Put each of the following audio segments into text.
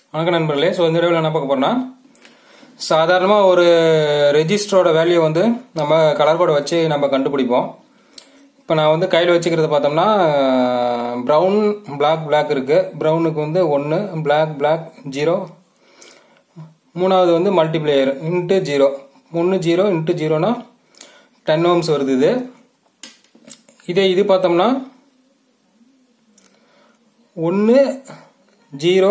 வணக்கம் நண்பர்களே ஸோ இந்த வீடியோவில் என்ன பார்க்க போறோம்னா சாதாரணமாக ஒரு ரெஜிஸ்டரோட வேல்யூ வந்து நம்ம கலர் கோடை வச்சு நம்ம கண்டுபிடிப்போம் இப்போ நான் வந்து கையில் வச்சுக்கிறது பார்த்தோம்னா ப்ரௌன் பிளாக் பிளாக் இருக்குது ப்ரௌனுக்கு வந்து ஒன்று பிளாக் பிளாக் ஜீரோ மூணாவது வந்து மல்டிப்ளேயர் இன்ட்டு ஜீரோ ஒன்று ஜீரோ இன்ட்டு ஜீரோனா டென் ஓம்ஸ் வருது இது இதே இது பார்த்தோம்னா ஒன்று ஜீரோ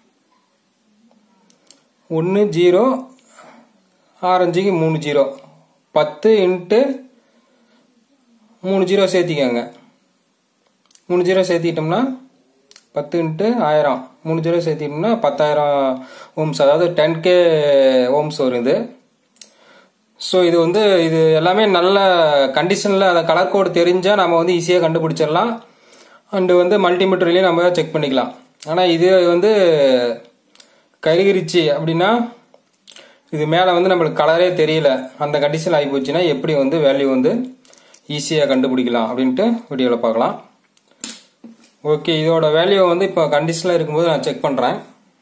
ஒன்று ஜீரோ ஆரஞ்சுக்கு மூணு ஜீரோ பத்து இன்ட்டு மூணு ஜீரோ சேர்த்திக்கோங்க மூணு ஜீரோ சேர்த்திட்டோம்னா பத்து இன்ட்டு ஆயிரம் மூணு ஜீரோ சேர்த்திட்டோம்னா பத்தாயிரம் ஓம்ஸ் அதாவது டென் கே ஓம்ஸ் வரும் இது ஸோ இது வந்து இது எல்லாமே நல்ல கண்டிஷனில் அதை கலர் கோடு தெரிஞ்சால் நம்ம வந்து ஈஸியாக கண்டுபிடிச்சிடலாம் அண்டு வந்து மல்டிமீட்டர்லேயும் நம்ம செக் பண்ணிக்கலாம் ஆனால் இது வந்து கருகிருச்சு அப்படின்னா இது மேலே வந்து நம்மளுக்கு கலரே தெரியல அந்த கண்டிஷன் ஆகி போச்சுன்னா எப்படி வந்து வேல்யூ வந்து ஈஸியாக கண்டுபிடிக்கலாம் அப்படின்ட்டு வீடியோவில் பார்க்கலாம் ஓகே இதோட வேல்யூ வந்து இப்போ கண்டிஷனில் இருக்கும்போது நான் செக் பண்ணுறேன்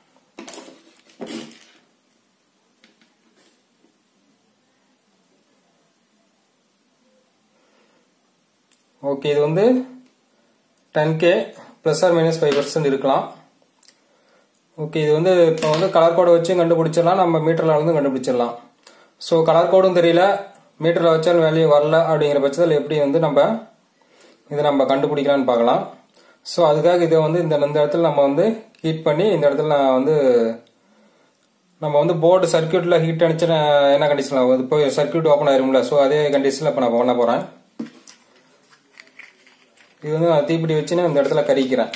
ஓகே இது வந்து ten K plus or minus five percent இருக்கலாம் ஓகே இது வந்து இப்போ வந்து கலர் கோடை வச்சு கண்டுபிடிச்சிடலாம் நம்ம மீட்டரில் வந்து கண்டுபிடிச்சிடலாம் ஸோ கலர் கோடும் தெரியல மீட்டரில் வச்சாலும் வேல்யூ வரல அப்படிங்கிற பட்சத்தில் எப்படி வந்து நம்ம இதை நம்ம கண்டுபிடிக்கலாம்னு பார்க்கலாம் ஸோ அதுக்காக இதை வந்து இந்த இந்த இடத்துல நம்ம வந்து ஹீட் பண்ணி இந்த இடத்துல நான் வந்து நம்ம வந்து போர்டு சர்க்கியூட்டில் ஹீட் அடிச்சு என்ன கண்டிஷன் ஆகும் இப்போ சர்க்கியூட் ஓப்பன் ஆயிரும்ல ஸோ அதே கண்டிஷனில் இப்போ நான் பண்ண போகிறேன் இது வந்து நான் தீப்பிடி வச்சு நான் இந்த இடத்துல கறிக்கிறேன்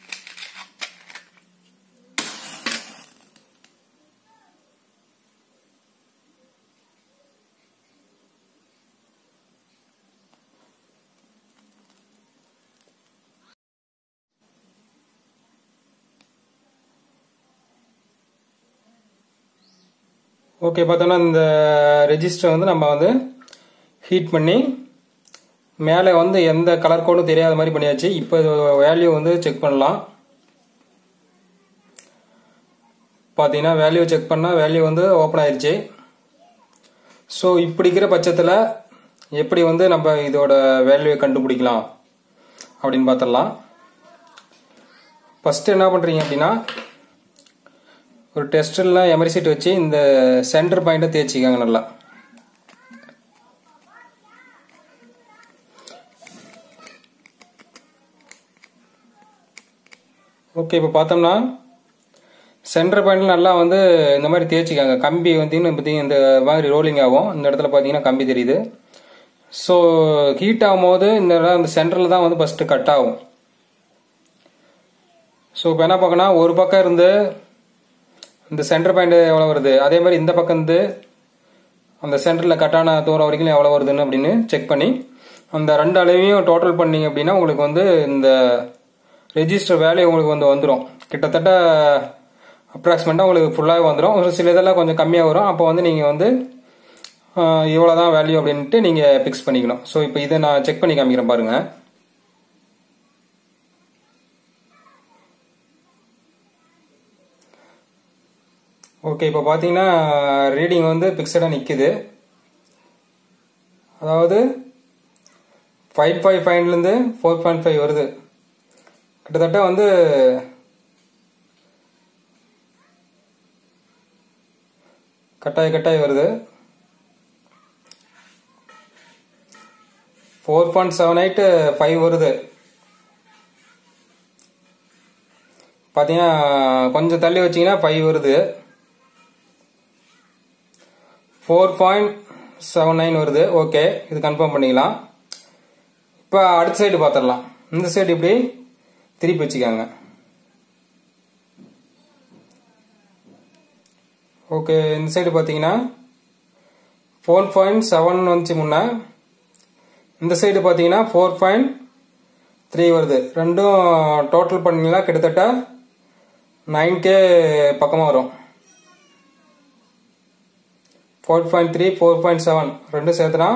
ஓகே பார்த்தோன்னா இந்த ரெஜிஸ்டர் வந்து நம்ம வந்து ஹீட் பண்ணி மேலே வந்து எந்த கலர் கோடும் தெரியாத மாதிரி பண்ணியாச்சு இப்போ வேல்யூ வந்து செக் பண்ணலாம் பார்த்தீங்கன்னா வேல்யூ செக் பண்ணால் வேல்யூ வந்து ஓப்பன் ஆயிடுச்சு ஸோ இப்படிக்கிற பட்சத்தில் எப்படி வந்து நம்ம இதோட வேல்யூவை கண்டுபிடிக்கலாம் அப்படின்னு பார்த்துடலாம் ஃபஸ்ட்டு என்ன பண்ணுறீங்க அப்படின்னா ஒரு டெஸ்டரில் எமரி சீட் வச்சு இந்த சென்டர் பாயிண்ட்டை தேய்ச்சிக்காங்க நல்லா ஓகே இப்போ பார்த்தோம்னா சென்டர் பாயிண்ட்ல நல்லா வந்து இந்த மாதிரி தேய்ச்சிக்காங்க கம்பி வந்து பார்த்தீங்கன்னா இந்த மாதிரி ரோலிங் ஆகும் இந்த இடத்துல பார்த்தீங்கன்னா கம்பி தெரியுது ஸோ ஹீட் ஆகும்போது இந்த இடம் இந்த சென்டரில் தான் வந்து ஃபஸ்ட்டு கட் ஆகும் ஸோ இப்போ என்ன பார்க்கணும் ஒரு பக்கம் இருந்து இந்த சென்டர் பாயிண்ட் எவ்வளோ வருது அதே மாதிரி இந்த பக்கம் இருந்து அந்த சென்டரில் கட்டான தூரம் வரைக்கும் எவ்வளோ வருதுன்னு அப்படின்னு செக் பண்ணி அந்த ரெண்டு அளவையும் டோட்டல் பண்ணீங்க அப்படின்னா உங்களுக்கு வந்து இந்த ரெஜிஸ்டர் வேல்யூ உங்களுக்கு வந்து வந்துடும் கிட்டத்தட்ட அப்ராக்சிமேட்டாக உங்களுக்கு ஃபுல்லாகவே வந்துடும் ஒரு சில இதெல்லாம் கொஞ்சம் கம்மியாக வரும் அப்போ வந்து நீங்கள் வந்து இவ்வளோ தான் வேல்யூ அப்படின்ட்டு நீங்கள் ஃபிக்ஸ் பண்ணிக்கணும் ஸோ இப்போ இதை நான் செக் பண்ணி காமிக்கிறேன் பாருங்கள் ஓகே இப்போ பார்த்தீங்கன்னா ரீடிங் வந்து ஃபிக்ஸடாக நிற்குது அதாவது ஃபைவ் ஃபைவ் ஃபைவ்லேருந்து ஃபோர் பாயிண்ட் ஃபைவ் வருது கிட்டத்தட்ட வந்து கட்டாய கட்டாய வருது four point seven eight five வருது பார்த்தீங்கன்னா கொஞ்சம் தள்ளி வச்சிங்கன்னா ஃபைவ் வருது ஃபோர் பாயிண்ட் செவன் நைன் வருது ஓகே இது கன்ஃபார்ம் பண்ணிக்கலாம் இப்போ அடுத்த சைடு பார்த்துடலாம் இந்த சைடு இப்படி திருப்பி வச்சுக்காங்க ஓகே இந்த சைடு பார்த்தீங்கன்னா ஃபோர் பாயிண்ட் செவன் வந்துச்சு முன்னே இந்த சைடு பார்த்தீங்கன்னா ஃபோர் பாயிண்ட் த்ரீ வருது ரெண்டும் டோட்டல் பண்ணிங்கன்னா கிட்டத்தட்ட நைன் கே பக்கமாக வரும் four point three four point seven ரெண்டும் சேர்த்துனா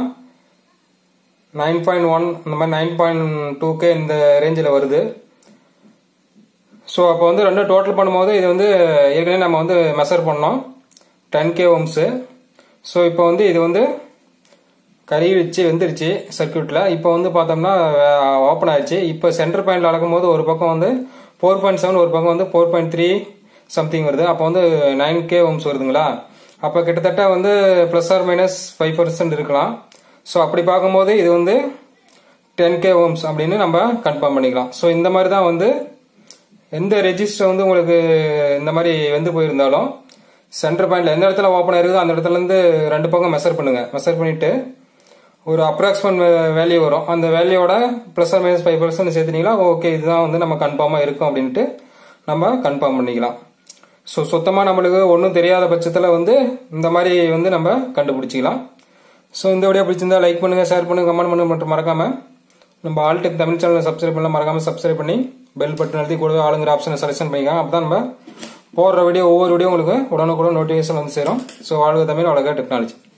நைன் பாயிண்ட் ஒன் இந்த மாதிரி நைன் பாயிண்ட் டூ கே இந்த ரேஞ்சில் வருது ஸோ அப்போ வந்து ரெண்டும் டோட்டல் பண்ணும்போது இது வந்து ஏற்கனவே நம்ம வந்து மெஷர் பண்ணோம் டென் கே ஓம்ஸு ஸோ இப்போ வந்து இது வந்து கறி வச்சு வெந்துருச்சு சர்க்கியூட்டில் இப்போ வந்து பார்த்தோம்னா ஓப்பன் ஆயிடுச்சு இப்போ சென்டர் பாயிண்டில் அளக்கும் போது ஒரு பக்கம் வந்து ஃபோர் பாயிண்ட் செவன் ஒரு பக்கம் வந்து ஃபோர் பாயிண்ட் த்ரீ சம்திங் வருது அப்போ வந்து நைன் கே ஓம்ஸ் வருதுங்களா அப்போ கிட்டத்தட்ட வந்து plus or minus five percent இருக்கலாம் ஸோ அப்படி பார்க்கும்போது இது வந்து டென் கே ஓம்ஸ் அப்படின்னு நம்ம கன்ஃபார்ம் பண்ணிக்கலாம் ஸோ இந்த மாதிரி தான் வந்து எந்த ரெஜிஸ்டர் வந்து உங்களுக்கு இந்த மாதிரி வந்து போயிருந்தாலும் சென்டர் பாயிண்ட்ல எந்த இடத்துல ஓப்பன் ஆயிருக்குதோ அந்த இடத்துல இருந்து ரெண்டு பக்கம் மெஷர் பண்ணுங்க மெஷர் பண்ணிட்டு ஒரு அப்ராக்சிமேட் வேல்யூ வரும் அந்த வேல்யூவோட plus or minus five percent சேர்த்துனீங்களா ஓகே இதுதான் வந்து நம்ம கன்ஃபார்மாக இருக்கும் அப்படின்ட்டு நம்ம கன்ஃபார்ம் பண்ணிக்கலாம் ஸோ சுத்தமாக நம்மளுக்கு ஒன்றும் தெரியாத பட்சத்தில் வந்து இந்த மாதிரி வந்து நம்ம கண்டுபிடிச்சிக்கலாம் ஸோ இந்த வீடியோ பிடிச்சிருந்தா லைக் பண்ணுங்கள் ஷேர் பண்ணுங்கள் கமெண்ட் பண்ணுங்க மட்டும் மறக்காமல் நம்ம ஆல்டெக் தமிழ் சேனலை சப்ஸ்கிரைப் பண்ணலாம் மறக்காமல் சப்ஸ்கிரைப் பண்ணி பெல் பட்டன் அழுத்தி கூடவே ஆளுங்கிற ஆப்ஷனை செலக்ஷன் பண்ணிக்கலாம் அப்போ தான் நம்ம போடுற வீடியோ ஒவ்வொரு வீடியோ உங்களுக்கு உடனுக்குடன் நோட்டிஃபிகேஷன் வந்து சேரும் ஸோ வாழ்க தமிழ் அழகாக டெக்னாலஜி